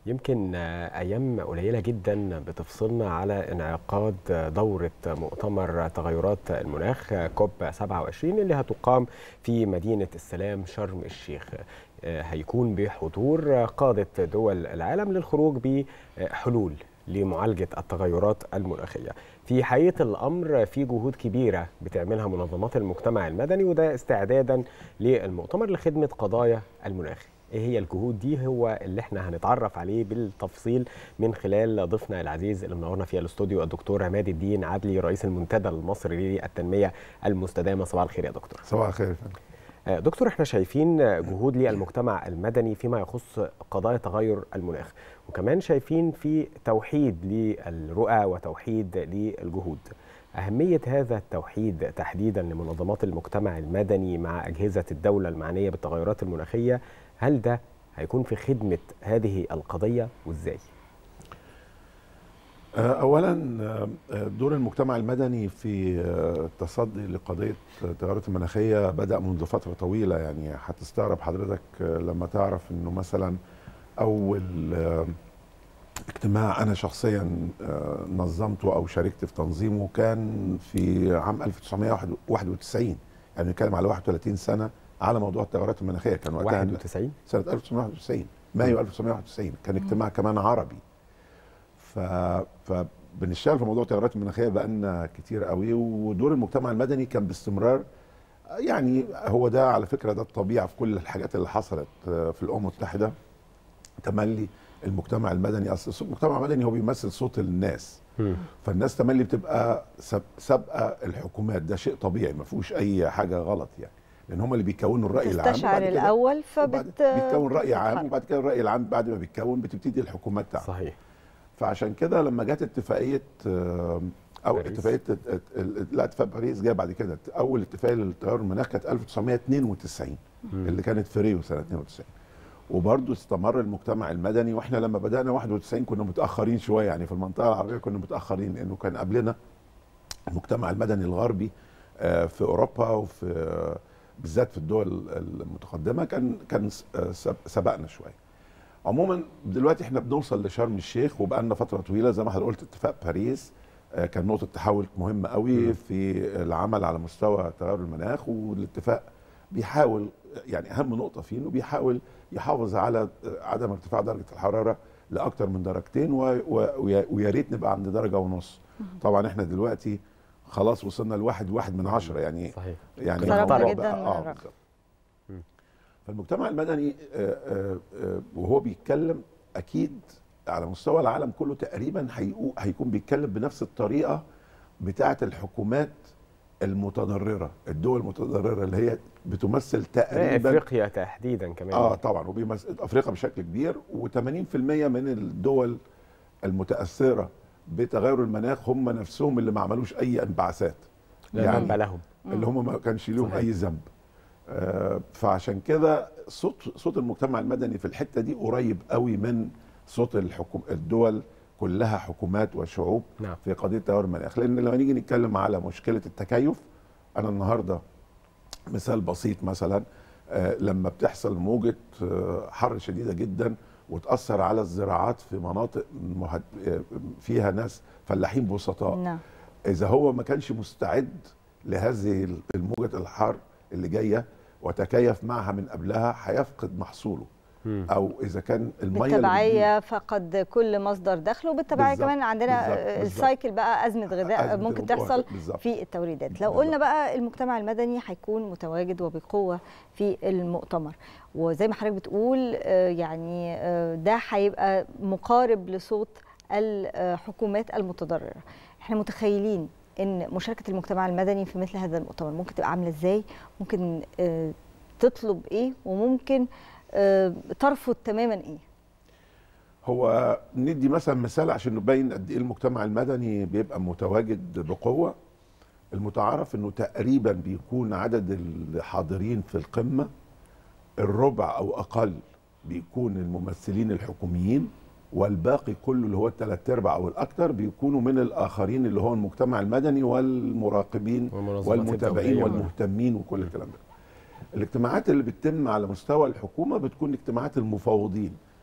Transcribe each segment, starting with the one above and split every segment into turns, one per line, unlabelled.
يمكن ايام قليله جدا بتفصلنا على انعقاد دوره مؤتمر تغيرات المناخ كوب 27 اللي هتقام في مدينه السلام شرم الشيخ هيكون بحضور قاده دول العالم للخروج بحلول لمعالجه التغيرات المناخيه. في حقيقه الامر في جهود كبيره بتعملها منظمات المجتمع المدني وده استعدادا للمؤتمر لخدمه قضايا المناخ. ايه هي الجهود دي هو اللي احنا هنتعرف عليه بالتفصيل من خلال ضيفنا العزيز اللي منورنا في الاستوديو الدكتور عماد الدين عدلي رئيس المنتدى المصري للتنميه المستدامه صباح الخير يا دكتور
صباح الخير يا فندم
دكتور احنا شايفين جهود للمجتمع المدني فيما يخص قضايا تغير المناخ وكمان شايفين في توحيد للرؤى وتوحيد للجهود أهمية هذا التوحيد تحديدا لمنظمات المجتمع المدني مع أجهزة الدولة المعنية بالتغيرات المناخية هل ده هيكون في خدمة هذه القضية وإزاي؟
اولا دور المجتمع المدني في التصدي لقضيه التغيرات المناخيه بدا منذ فتره طويله يعني هتستغرب حضرتك لما تعرف انه مثلا اول اجتماع انا شخصيا نظمته او شاركت في تنظيمه كان في عام 1991 يعني نتكلم على 31 سنه على موضوع التغيرات المناخيه كان
وقتها 91
سنه 1991 مايو 1991 كان اجتماع كمان عربي ف فبنشتغل في موضوع التغيرات المناخيه بقالنا كتير قوي ودور المجتمع المدني كان باستمرار يعني هو ده على فكره ده الطبيعه في كل الحاجات اللي حصلت في الامم المتحده تملي المجتمع المدني اصل المجتمع المدني هو بيمثل صوت الناس م. فالناس تملي بتبقى سابقه الحكومات ده شيء طبيعي ما فيهوش اي حاجه غلط يعني لان هم اللي بيكونوا الراي العام
تستشعر الاول فبت
بيتكون راي عام وبعد كده الراي العام بعد ما بيتكون بتبتدي الحكومات تعمل
صحيح
فعشان كده لما جت اتفاقيه او باريس. اتفاقيه لا اتفاق باريس جايه بعد كده اول اتفاقيه للتغير المناخ كانت 1992 م. اللي كانت في ريو سنه 92 وبرضه استمر المجتمع المدني واحنا لما بدانا 91 كنا متاخرين شويه يعني في المنطقه العربيه كنا متاخرين لانه كان قبلنا المجتمع المدني الغربي في اوروبا وفي بالذات في الدول المتقدمه كان كان سبقنا شويه عموما دلوقتي احنا بنوصل لشرم الشيخ وبقى لنا فتره طويله زي ما حضرتك قلت اتفاق باريس كان نقطه تحول مهمه قوي في العمل على مستوى تغير المناخ والاتفاق بيحاول يعني اهم نقطه فيه انه بيحاول يحافظ على عدم ارتفاع درجه الحراره لاكثر من درجتين ويا ريت نبقى عند درجه ونص طبعا احنا دلوقتي خلاص وصلنا لواحد واحد من عشرة يعني
صحيح
يعني
جدا
آه فالمجتمع المدني وهو بيتكلم اكيد على مستوى العالم كله تقريبا هيكون بيتكلم بنفس الطريقه بتاعه الحكومات المتضرره الدول المتضرره اللي هي بتمثل تقريبا
افريقيا تحديدا كمان
اه طبعا وبيمثل افريقيا بشكل كبير و80% من الدول المتاثره بتغير المناخ هم نفسهم اللي ما عملوش اي انبعاثات
لا يعني ذنب لهم
اللي هم ما كانش لهم اي ذنب آه فعشان كده صوت صوت المجتمع المدني في الحته دي قريب قوي من صوت الحكوم الدول كلها حكومات وشعوب
نعم.
في قضيه تغير المناخ لان لما نيجي نتكلم على مشكله التكيف انا النهارده مثال بسيط مثلا آه لما بتحصل موجه آه حر شديده جدا وتاثر على الزراعات في مناطق مهد... فيها ناس فلاحين بسطاء
نعم.
اذا هو ما كانش مستعد لهذه الموجه الحر اللي جايه وتكيف معها من قبلها هيفقد محصوله
مم.
او اذا كان الميه
بالتبعيه فقد كل مصدر دخل وبالتبعيه
بالزبط.
كمان عندنا
بالزبط. بالزبط.
السايكل بقى ازمه غذاء
أزمة
ممكن
الغذاء.
تحصل
بالزبط.
في التوريدات لو
بالزبط.
قلنا بقى المجتمع المدني هيكون متواجد وبقوه في المؤتمر وزي ما حضرتك بتقول آه، يعني آه، ده هيبقى مقارب لصوت الحكومات المتضرره احنا متخيلين ان مشاركه المجتمع المدني في مثل هذا المؤتمر ممكن تبقى عامله ازاي ممكن آه، تطلب ايه وممكن آه، ترفض تماما ايه
هو ندي مثلا مثال عشان نبين قد ايه المجتمع المدني بيبقى متواجد بقوه المتعارف انه تقريبا بيكون عدد الحاضرين في القمه الربع او اقل بيكون الممثلين الحكوميين والباقي كله اللي هو الثلاث ارباع او الاكثر بيكونوا من الاخرين اللي هو المجتمع المدني والمراقبين
والمنظمات
والمتابعين
الدولية.
والمهتمين وكل الكلام ده. الاجتماعات اللي بتتم على مستوى الحكومه بتكون اجتماعات المفوضين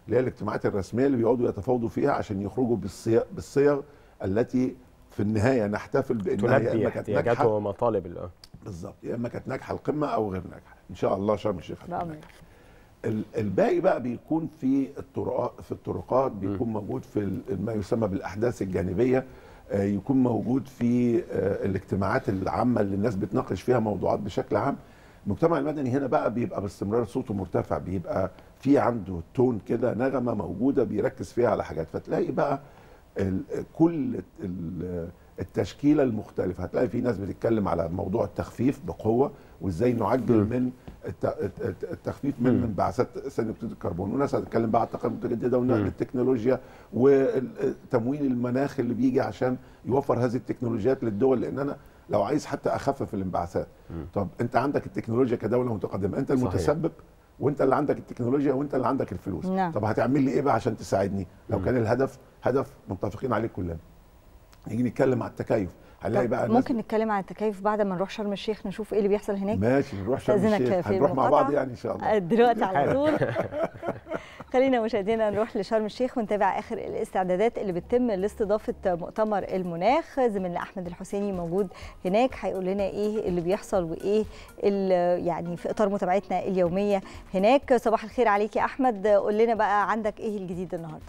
اللي هي الاجتماعات الرسميه اللي بيقعدوا يتفاوضوا فيها عشان يخرجوا بالصيغ, بالصيغ التي في النهايه نحتفل بانها يا
تلبي
اما كانت
احتياجات
ناجحه
ومطالب ال-
بالظبط يا اما كانت ناجحه القمه او غير ناجحه ان شاء الله شرم الشيخ هتكون
بأمر.
ناجحة. ال- الباقي بقى بيكون في الطرقات في الطرقات بيكون موجود في ال- ما يسمى بالاحداث الجانبيه آه، يكون موجود في آه، الاجتماعات العامه اللي الناس بتناقش فيها موضوعات بشكل عام المجتمع المدني هنا بقى بيبقى باستمرار صوته مرتفع بيبقى في عنده تون كده نغمه موجوده بيركز فيها على حاجات فتلاقي بقى ال- كل ال- التشكيله المختلفه هتلاقي في ناس بتتكلم على موضوع التخفيف بقوه وازاي نعجل من الت- الت- التخفيف من
مم.
انبعاثات ثاني اكسيد الكربون وناس هتتكلم بقى على الطاقه المتجدده ونقل
مم.
التكنولوجيا وتمويل المناخ اللي بيجي عشان يوفر هذه التكنولوجيات للدول لان انا لو عايز حتى اخفف الانبعاثات
مم.
طب انت عندك التكنولوجيا كدوله متقدمه انت
صحيح.
المتسبب وانت اللي عندك التكنولوجيا وانت اللي عندك الفلوس
نعم.
طب هتعمل لي ايه بقى عشان تساعدني لو
مم.
كان الهدف هدف متفقين عليه كلنا نيجي نتكلم على التكيف هنلاقي
طب
بقى الناس
ممكن نتكلم عن التكيف بعد ما نروح شرم الشيخ نشوف ايه اللي بيحصل هناك
ماشي نروح شرم
أستأذنك
الشيخ
في
هنروح مع
المقاطعة.
بعض يعني ان شاء الله
دلوقتي على
حالا.
طول خلينا مشاهدينا نروح لشرم الشيخ ونتابع اخر الاستعدادات اللي بتتم لاستضافه مؤتمر المناخ زميلنا احمد الحسيني موجود هناك هيقول لنا ايه اللي بيحصل وايه ال- يعني في اطار متابعتنا اليوميه هناك صباح الخير عليك يا احمد قول لنا بقى عندك ايه الجديد النهارده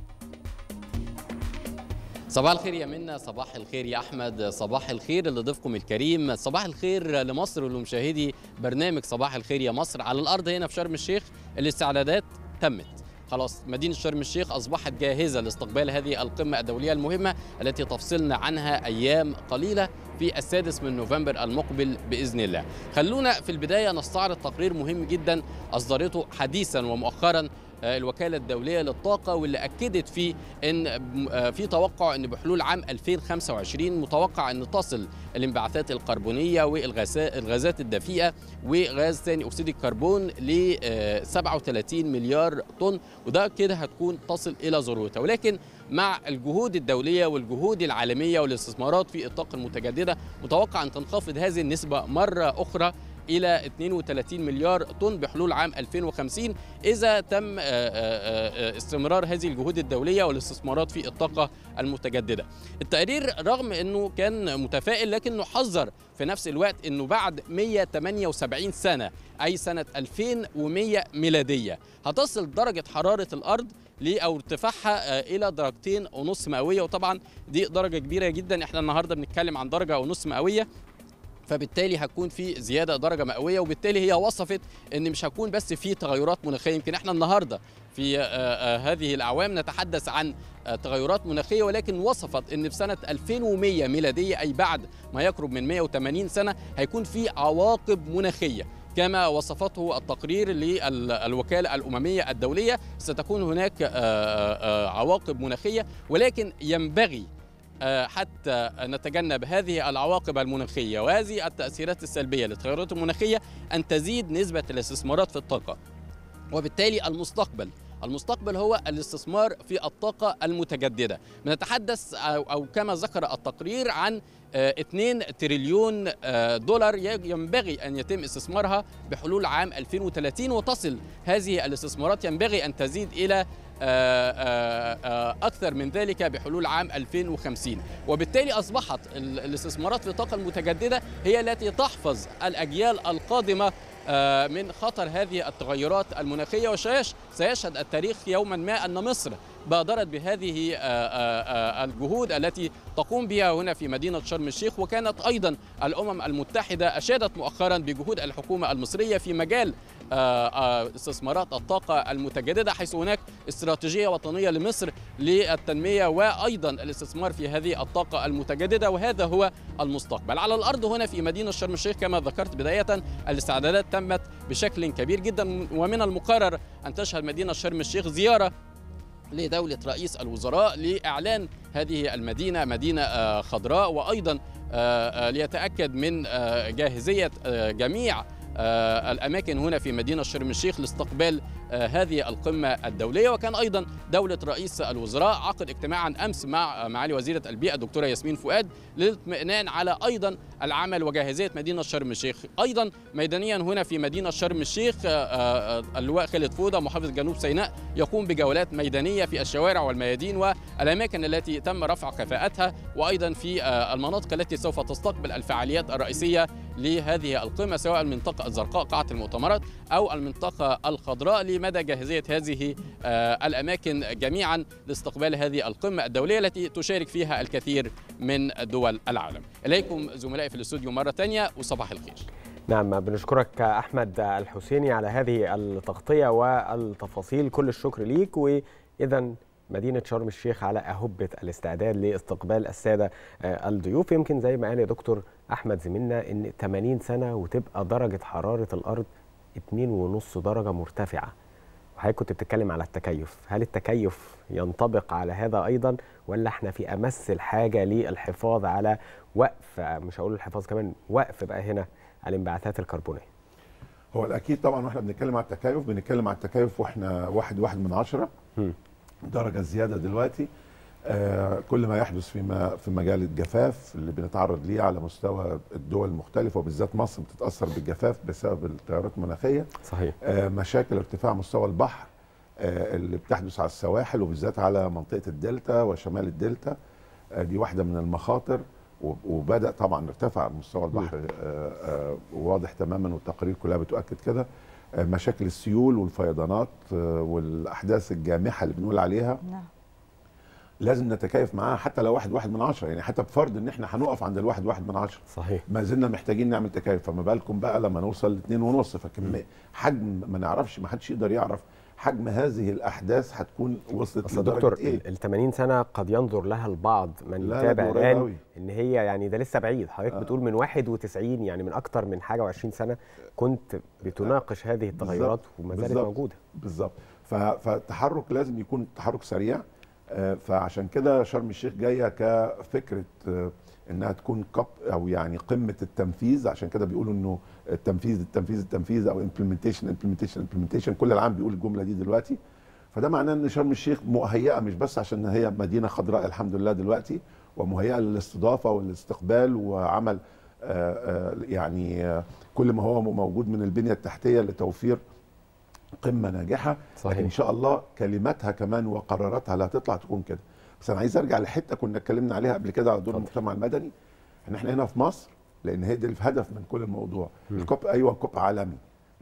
صباح الخير يا منى صباح الخير يا احمد صباح الخير لضيفكم الكريم صباح الخير لمصر ولمشاهدي برنامج صباح الخير يا مصر على الارض هنا في شرم الشيخ الاستعدادات تمت خلاص مدينة شرم الشيخ أصبحت جاهزة لاستقبال هذه القمة الدولية المهمة التي تفصلنا عنها أيام قليلة في السادس من نوفمبر المقبل بإذن الله خلونا في البداية نستعرض تقرير مهم جدا أصدرته حديثا ومؤخرا آه، الوكالة الدولية للطاقة واللي أكدت فيه أن آه، في توقع أن بحلول عام 2025 متوقع أن تصل الانبعاثات الكربونية والغازات الدفيئة وغاز ثاني أكسيد الكربون ل آه، 37 مليار طن وده كده هتكون تصل إلى ذروتها ولكن مع الجهود الدولية والجهود العالمية والاستثمارات في الطاقة المتجددة متوقع أن تنخفض هذه النسبة مرة أخرى الى 32 مليار طن بحلول عام 2050 اذا تم آه، آه، آه، استمرار هذه الجهود الدوليه والاستثمارات في الطاقه المتجدده. التقرير رغم انه كان متفائل لكنه حذر في نفس الوقت انه بعد 178 سنه اي سنه 2100 ميلاديه هتصل درجه حراره الارض ل او ارتفاعها آه، الى درجتين ونص مئويه وطبعا دي درجه كبيره جدا احنا النهارده بنتكلم عن درجه ونص مئويه فبالتالي هتكون في زياده درجه مئويه وبالتالي هي وصفت ان مش هتكون بس في تغيرات مناخيه يمكن احنا النهارده في آه، آه، هذه الاعوام نتحدث عن آه، تغيرات مناخيه ولكن وصفت ان في سنه 2100 ميلاديه اي بعد ما يقرب من 180 سنه هيكون في عواقب مناخيه كما وصفته التقرير للوكالة الأممية الدولية ستكون هناك آه، آه، عواقب مناخية ولكن ينبغي آه، حتى نتجنب هذه العواقب المناخية وهذه التأثيرات السلبية للتغيرات المناخية أن تزيد نسبة الاستثمارات في الطاقة وبالتالي المستقبل المستقبل هو الاستثمار في الطاقة المتجددة بنتحدث أو, أو كما ذكر التقرير عن آه، 2 تريليون آه، دولار ي- ينبغي أن يتم استثمارها بحلول عام 2030 وتصل هذه الاستثمارات ينبغي أن تزيد إلى آه، آه، آه، أكثر من ذلك بحلول عام 2050 وبالتالي أصبحت ال- الاستثمارات في الطاقة المتجددة هي التي تحفظ الأجيال القادمة آه، من خطر هذه التغيرات المناخية وسيش سيشهد التاريخ يوما ما أن مصر بادرت بهذه آه، آه، آه، الجهود التي تقوم بها هنا في مدينة شرم الشيخ وكانت أيضا الأمم المتحدة أشادت مؤخرا بجهود الحكومة المصرية في مجال آه، آه، استثمارات الطاقة المتجددة حيث هناك استراتيجية وطنية لمصر للتنمية وأيضا الاستثمار في هذه الطاقة المتجددة وهذا هو المستقبل على الأرض هنا في مدينة شرم الشيخ كما ذكرت بداية الاستعدادات تمت بشكل كبير جدا ومن المقرر أن تشهد مدينة شرم الشيخ زيارة لدولة رئيس الوزراء لإعلان هذه المدينة مدينة آه، خضراء وأيضا آه، آه، ليتأكد من آه، جاهزية آه، جميع آه، الأماكن هنا في مدينة شرم الشيخ لاستقبال هذه القمة الدولية وكان أيضا دولة رئيس الوزراء عقد اجتماعا أمس مع معالي وزيرة البيئة الدكتورة ياسمين فؤاد للاطمئنان على أيضا العمل وجاهزية مدينة شرم الشيخ أيضا ميدانيا هنا في مدينة شرم الشيخ اللواء خالد فودة محافظ جنوب سيناء يقوم بجولات ميدانية في الشوارع والميادين والأماكن التي تم رفع كفاءتها وأيضا في المناطق التي سوف تستقبل الفعاليات الرئيسية لهذه القمة سواء المنطقة الزرقاء قاعة المؤتمرات أو المنطقة الخضراء لمدى جاهزية هذه الأماكن جميعا لاستقبال هذه القمة الدولية التي تشارك فيها الكثير من دول العالم إليكم زملائي في الاستوديو مرة ثانية وصباح الخير
نعم بنشكرك أحمد الحسيني على هذه التغطية والتفاصيل كل الشكر ليك وإذا مدينة شرم الشيخ على أهبة الاستعداد لاستقبال السادة الضيوف يمكن زي ما قال دكتور أحمد زميلنا إن 80 سنة وتبقى درجة حرارة الأرض 2.5 درجة مرتفعة وحضرتك كنت بتتكلم على التكيف هل التكيف ينطبق على هذا أيضا ولا احنا في أمس الحاجة للحفاظ على وقف مش هقول الحفاظ كمان وقف بقى هنا على الانبعاثات الكربونية
هو الأكيد طبعا واحنا بنتكلم على التكيف بنتكلم على التكيف واحنا واحد واحد من عشرة م. درجة زيادة دلوقتي آه كل ما يحدث في في مجال الجفاف اللي بنتعرض ليه على مستوى الدول المختلفة وبالذات مصر بتتأثر بالجفاف بسبب التغيرات المناخية
صحيح
آه مشاكل ارتفاع مستوى البحر آه اللي بتحدث على السواحل وبالذات على منطقة الدلتا وشمال الدلتا آه دي واحدة من المخاطر وبدا طبعا ارتفع مستوى البحر آه آه واضح تماما والتقارير كلها بتؤكد كده آه مشاكل السيول والفيضانات والاحداث الجامحه اللي بنقول عليها
نعم
لازم نتكيف معاها حتى لو واحد واحد من عشرة يعني حتى بفرض ان احنا هنقف عند الواحد واحد من عشرة
صحيح
ما زلنا محتاجين نعمل تكيف فما بالكم بقى لما نوصل لاثنين ونص فكم حجم ما نعرفش ما حدش يقدر يعرف حجم هذه الاحداث هتكون وصلت
لدرجه دكتور ايه؟ ال 80 سنه قد ينظر لها البعض من يتابع الان ان هي يعني ده لسه بعيد حضرتك آه. بتقول من 91 يعني من اكتر من حاجه و20 سنه كنت بتناقش آه. هذه التغيرات وما زالت موجوده
بالظبط فالتحرك لازم يكون تحرك سريع آه فعشان كده شرم الشيخ جايه كفكره آه انها تكون كب او يعني قمه التنفيذ عشان كده بيقولوا انه التنفيذ التنفيذ التنفيذ او امبلمنتيشن امبلمنتيشن امبلمنتيشن كل العام بيقول الجمله دي دلوقتي فده معناه ان شرم الشيخ مهيئه مش بس عشان هي مدينه خضراء الحمد لله دلوقتي ومهيئه للاستضافه والاستقبال وعمل آآ آآ يعني كل ما هو موجود من البنيه التحتيه لتوفير قمه ناجحه
صحيح.
لكن ان شاء الله كلماتها كمان وقراراتها اللي هتطلع تكون كده بس انا عايز ارجع لحته كنا اتكلمنا عليها قبل كده على دور المجتمع المدني ان احنا هنا في مصر لان هي دي الهدف من كل الموضوع م. الكوب ايوه كوب عالمي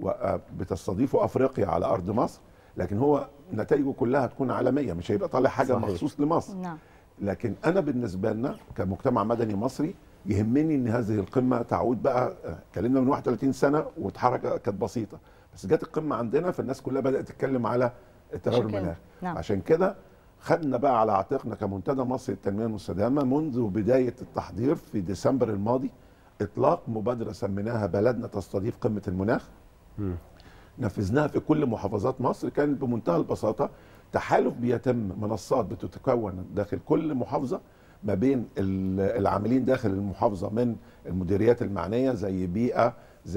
وبتستضيفه افريقيا على ارض مصر لكن هو نتائجه كلها تكون عالميه مش هيبقى طالع حاجه
صحيح.
مخصوص لمصر
نعم
لكن انا بالنسبه لنا كمجتمع مدني مصري يهمني ان هذه القمه تعود بقى اتكلمنا من 31 سنه واتحركه كانت بسيطه بس جت القمه عندنا فالناس كلها بدات تتكلم على التغير المناخي
نعم.
عشان كده خدنا بقى على عاتقنا كمنتدى مصر للتنميه المستدامه منذ بدايه التحضير في ديسمبر الماضي اطلاق مبادره سميناها بلدنا تستضيف قمه المناخ
م.
نفذناها في كل محافظات مصر كانت بمنتهى البساطه تحالف بيتم منصات بتتكون داخل كل محافظه ما بين العاملين داخل المحافظه من المديريات المعنيه زي بيئه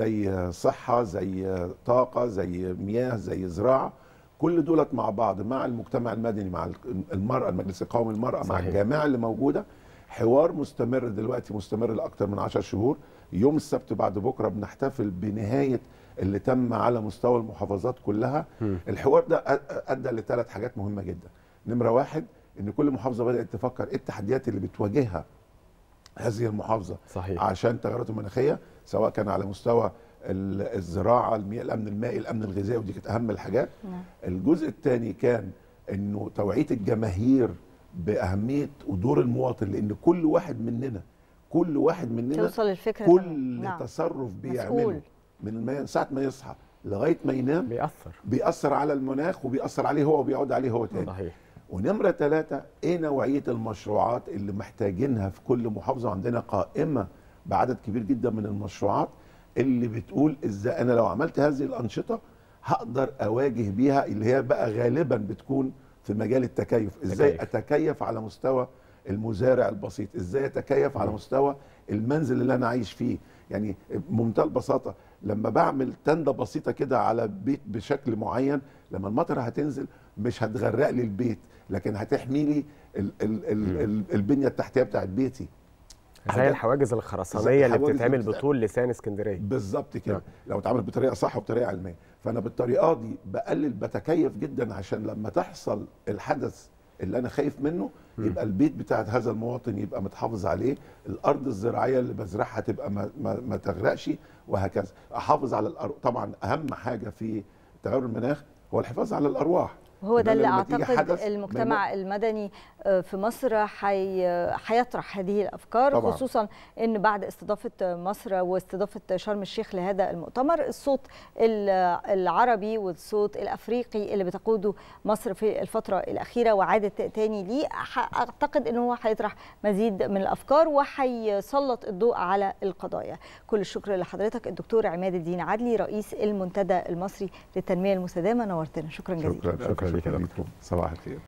زي صحه زي طاقه زي مياه زي زراعه كل دولت مع بعض مع المجتمع المدني مع المراه المجلس القومي للمراه مع
صحيح.
الجامعه اللي موجوده حوار مستمر دلوقتي مستمر لاكثر من 10 شهور يوم السبت بعد بكره بنحتفل بنهايه اللي تم على مستوى المحافظات كلها
م.
الحوار ده ادى لثلاث حاجات مهمه جدا نمره واحد ان كل محافظه بدات تفكر ايه التحديات اللي بتواجهها هذه المحافظه
صحيح
عشان التغيرات المناخيه سواء كان على مستوى الزراعه المياه الامن المائي الامن الغذائي ودي كانت اهم الحاجات
نعم.
الجزء الثاني كان انه توعيه الجماهير باهميه ودور المواطن لان كل واحد مننا كل واحد مننا
توصل الفكره
كل
نعم.
تصرف بيعمله
مسؤول.
من ما ساعه ما يصحى لغايه ما ينام
بيأثر
بيأثر على المناخ وبيأثر عليه هو وبيعود عليه هو تاني
صحيح
ونمرة ثلاثة ايه نوعية المشروعات اللي محتاجينها في كل محافظة عندنا قائمة بعدد كبير جدا من المشروعات اللي بتقول ازاي انا لو عملت هذه الأنشطة هقدر اواجه بيها اللي هي بقى غالبا بتكون في مجال التكيف ازاي
تكيف.
اتكيف على مستوى المزارع البسيط ازاي اتكيف على مستوى المنزل اللي انا عايش فيه يعني بمنتهى البساطه لما بعمل تندة بسيطة كده على بيت بشكل معين لما المطر هتنزل مش هتغرق لي البيت لكن هتحمي لي ال ال ال ال البنية التحتية بتاعت بيتي
زي الحواجز الخرسانيه اللي
الحواجز
بتتعمل
اللي
بطول لسان اسكندريه
بالظبط كده
نعم.
لو اتعمل بطريقه صح وبطريقه علميه فانا بالطريقه دي بقلل بتكيف جدا عشان لما تحصل الحدث اللي انا خايف منه يبقى البيت بتاع هذا المواطن يبقى متحافظ عليه الارض الزراعيه اللي بزرعها تبقى ما, ما, ما تغرقش وهكذا احافظ على الأرض طبعا اهم حاجه في تغير المناخ هو الحفاظ على الارواح
وهو
إن
ده
أنا
اللي
لما تيجي
اعتقد
حدث ما
المجتمع المدني آه، في مصر حي... هيطرح هذه الافكار
طبعاً.
خصوصا ان بعد استضافه مصر واستضافه شرم الشيخ لهذا المؤتمر الصوت ال- العربي والصوت الافريقي اللي بتقوده مصر في الفتره الاخيره وعادت تاني ليه ح- اعتقد ان هو هيطرح مزيد من الافكار وهيسلط الضوء على القضايا كل الشكر لحضرتك الدكتور عماد الدين عدلي رئيس المنتدى المصري للتنميه المستدامه نورتنا شكرا جزيلا
شكرا
شكراً ليك يا
لكم صباح الخير